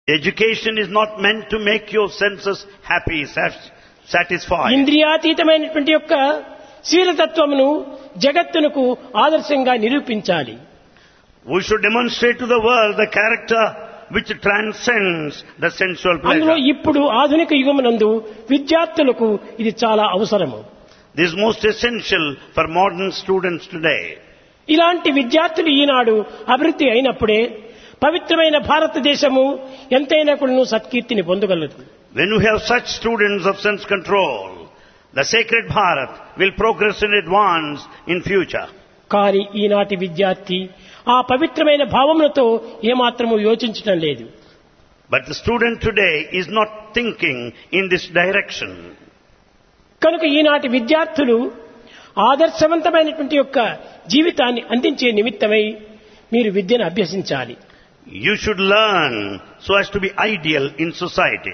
Education is not meant to make your senses happy, sat- satisfied. ఇంద్రియాతీతమైనటువంటి యొక్క శీలతత్వమును జగత్తునకు ఆదర్శంగా నిరూపించాలి We should demonstrate to the world the character which transcends the sensual అందులో pleasure. ఇప్పుడు ఆధునిక యుగమునందు విద్యార్థులకు ఇది చాలా అవసరము This is most essential for modern students today. ఇలాంటి విద్యార్థులు ఈనాడు అభివృద్ధి అయినప్పుడే పవిత్రమైన భారతదేశము ఎంతైనా కూడా సత్కీర్తిని పొందగలదు When we have such students of sense control, the sacred Bharat will progress and advance in future. కానీ ఈనాటి విద్యార్థి ఆ పవిత్రమైన భావములతో ఏమాత్రము యోచించటం లేదు But the student today is not thinking in this direction. కనుక ఈనాటి విద్యార్థులు ఆదర్శవంతమైనటువంటి యొక్క జీవితాన్ని అందించే నిమిత్తమై మీరు విద్యను అభ్యసించాలి You should learn so as to be ideal in society.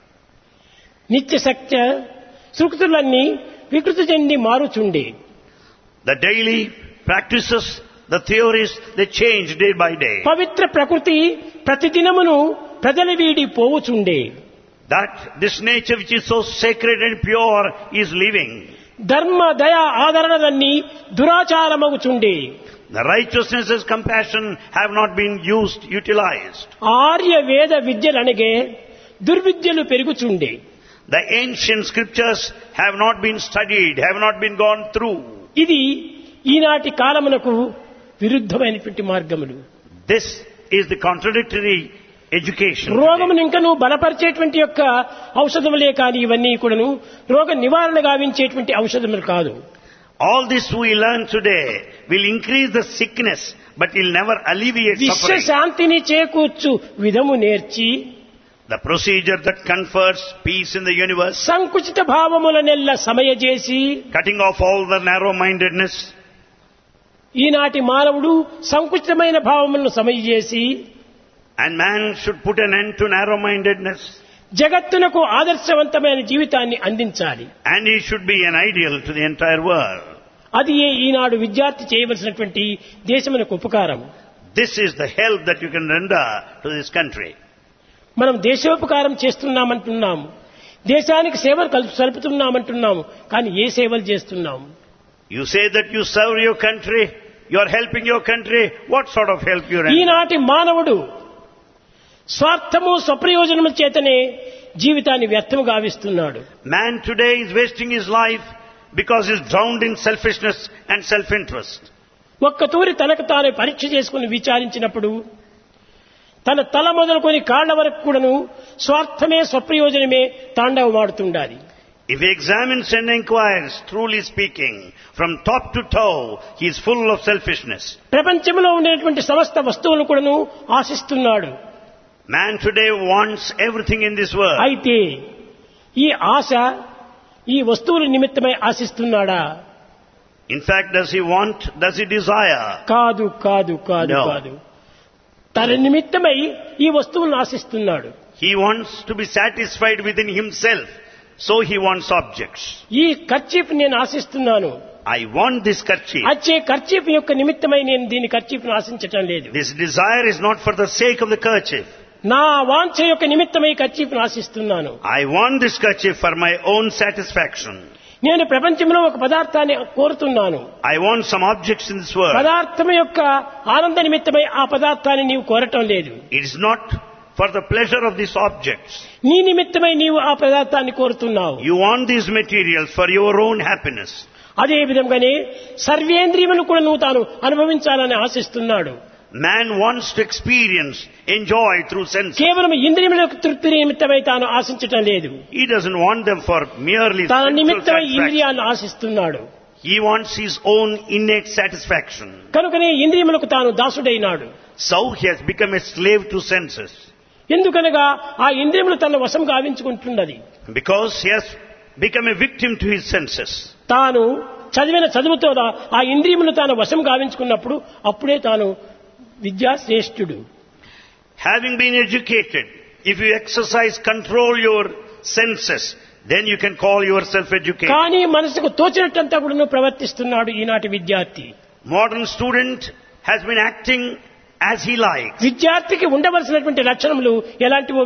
నిత్య సత్య సృక్తులన్నీ వికృతి చెంది మారుచుండే The daily practices, the theories, they change day by day. పవిత్ర ప్రకృతి ప్రతిదినమును ప్రజల వీడి పోవుచుండే That this nature which is so sacred and pure is living. ధర్మ దయ ఆదరణలన్నీ దురాచారమగుచుండే The righteousness and compassion have not been used, utilized. Arya వేద విద్యలనగే దుర్విద్యలు పెరుగుచుండే The ancient scriptures have not been studied, have not been gone through. ఇది ఈనాటి కాలమునకు విరుద్ధమైనటువంటి మార్గములు This is the contradictory education. రోగమును ఇంకను బలపరిచేటువంటి యొక్క ఔషధములే కాని ఇవన్నీ కూడాను రోగ నివారణ గావించేటువంటి ఔషధములు కాదు All this we learn today will increase the sickness, but will never alleviate విశ్వ suffering. శాంతిని చేకూర్చు విధము నేర్చి The procedure that confers peace in the universe, సంకుచిత భావములనెల్ల సమయజేసి cutting off all the narrow-mindedness, ఈనాటి మానవుడు సంకుచితమైన భావములను సమయజేసి and man should put an end to narrow-mindedness, జగత్తునకు ఆదర్శవంతమైన జీవితాన్ని అందించాలి and he should be an ideal to the entire world. అది ఏ ఈనాడు విద్యార్థి చేయవలసినటువంటి దేశమునకు ఉపకారం This is the help that you can render to this country. మనం దేశోపకారం చేస్తున్నామంటున్నాము దేశానికి సేవలు కల్- సలుపుతున్నామంటున్నాము కానీ ఏ సేవలు చేస్తున్నాము You say that you serve your country, you are helping your country, what sort of help you render? ఈనాటి మానవుడు స్వార్థము స్వప్రయోజనముల చేతనే జీవితాన్ని వ్యర్థము గావిస్తున్నాడు Man today is wasting his life because he's drowned in selfishness and self-interest. ఒక్క తూరి తనకు తాను పరీక్ష చేసుకుని విచారించినప్పుడు తన తల మొదలుకొని కాళ్ల వరకు కూడాను స్వార్థమే స్వప్రయోజనమే తాండవమాడుతుండాలి If he examines and inquires, truly speaking, from top to toe, he is full of selfishness. ప్రపంచంలో ఉండేటువంటి సమస్త వస్తువులను కూడాను ఆశిస్తున్నాడు Man today wants everything in this world. అయితే ఈ ఆశ ఈ వస్తువుల నిమిత్తమై ఆశిస్తున్నాడా In fact, does he want, does he desire? కాదు కాదు కాదు No. కాదు తన నిమిత్తమై ఈ వస్తువులను ఆశిస్తున్నాడు He wants to be satisfied within himself. So he wants objects. ఈ ఖర్చీఫ్ నేను ఆశిస్తున్నాను I want this kerchief. వచ్చే ఖర్చీఫ్ యొక్క నిమిత్తమై నేను దీని ఖర్చీఫ్ను ఆశించటం లేదు This desire is not for the sake of the kerchief. నా వాంఛ యొక్క నిమిత్తమై ఖర్చీఫ్ను ఆశిస్తున్నాను I want this kerchief for my own satisfaction. నేను ప్రపంచంలో ఒక పదార్థాన్ని కోరుతున్నాను I want some objects in this world. పదార్థం యొక్క ఆనంద నిమిత్తమై ఆ పదార్థాన్ని నీవు కోరటం లేదు It is not for the pleasure of these objects. నీ నిమిత్తమై నీవు ఆ పదార్థాన్ని కోరుతున్నావు You want these materials for your own happiness. అదే విధంగానే సర్వేంద్రియములు కూడా నువ్వు తాను అనుభవించాలని ఆశిస్తున్నాడు Man wants to experience, enjoy through sense. కేవలం ఇంద్రియములకు తృప్తి నిమిత్తమై తాను ఆశించటం లేదు He doesn't want them for merely తన sensual నిమిత్తమై satisfaction. ఇంద్రియాన్ని ఆశిస్తున్నాడు He wants his own innate satisfaction. కనుకనే ఇంద్రియములకు తాను దాసుడైనాడు So he has become a slave to senses. ఎందుకనగా ఆ ఇంద్రియములు తన వశం గావించుకుంటున్నది Because he has become a victim to his senses. తాను చదివిన చదువుతో ఆ ఇంద్రియములు తాను వశం గావించుకున్నప్పుడు అప్పుడే తాను విద్యాశ్రేష్ఠుడు Having been educated, if you exercise, control your senses, then you can call yourself educated. కానీ మనసుకు తోచినట్టంతా కూడా ప్రవర్తిస్తున్నాడు ఈనాటి విద్యార్థి Modern student has been acting as he likes. విద్యార్థికి ఉండవలసినటువంటి లక్షణములు ఎలాంటివో